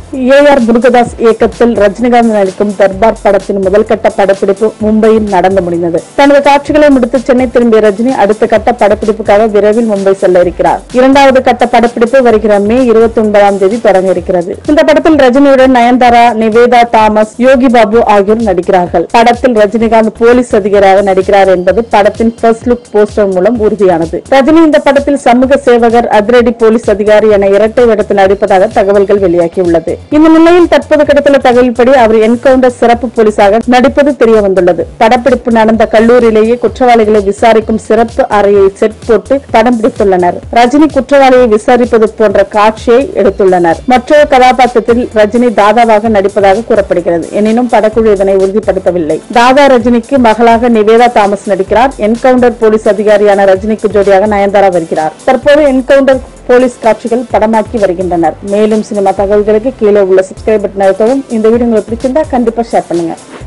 A R Murugadoss இயக்கத்தில் ரஜினிகாந்த் நடிக்கும் தர்பார் படத்தின் முதல் கட்ட படப்பிடிப்பு மும்பையில் நடந்து முடிந்தது தனது காட்சிகளை முடித்து சென்னை திரும்பிய ரஜினி அடுத்த கட்ட படப்பிடிப்புக்காக விரைவில் மும்பை செல்ல இருக்கிறார் இரண்டாவது கட்ட படப்பிடிப்பு வருகிற மே இருபத்தி ஒன்பதாம் தேதி தொடங்க இருக்கிறது இந்த படத்தில் ரஜினியுடன் நயன்தாரா நிவேதா தாமஸ் யோகி பாபு ஆகியோர் நடிக்கிறார்கள் படத்தில் ரஜினிகாந்த் போலீஸ் அதிகாரியாக நடிக்கிறார் என்பது படத்தின் ஃபர்ஸ்ட் லுக் போஸ்டர் மூலம் உறுதியானது ரஜினி இந்த படத்தில் சமூக சேவகர் அதிரடி போலீஸ் அதிகாரி என இரட்டை வேடத்தில் நடிப்பதாக தகவல்கள் வெளியாகியுள்ளது இந்த நிலையில் தற்போது கிடைத்துள்ள தகவல்படி அவர் என்கவுண்டர் சிறப்பு போலீசாக நடிப்பது தெரிய வந்துள்ளது படப்பிடிப்பு நடந்த கல்லூரியிலேயே குற்றவாளிகளை விசாரிக்கும் சிறப்பு அறையை செட் போட்டு படம் பிடித்துள்ளனர் ரஜினி குற்றவாளியை விசாரிப்பது போன்ற காட்சியை எடுத்துள்ளனர் மற்றொரு கதாபாத்திரத்தில் ரஜினி தாதாவாக நடிப்பதாக கூறப்படுகிறது எனினும் படக்குழு இதனை உறுதிப்படுத்தவில்லை தாதா ரஜினிக்கு மகளாக நிவேதா தாமஸ் நடிக்கிறார் என்கவுண்டர் போலீஸ் அதிகாரியான ரஜினிக்கு ஜோடியாக நயன்தாரா வருகிறார் தற்போது என்கவுண்டர் போலீஸ் காட்சிகள் படமாக்கி வருகின்றனர் மேலும் சினிமா தகவல்களுக்கு கீழே உள்ள சப்ஸ்கிரைப் பட்டன் அழுத்தவும் இந்த வீடியோ உங்களுக்கு பிடிச்சிருந்தா கண்டிப்பா ஷேர் பண்ணுங்க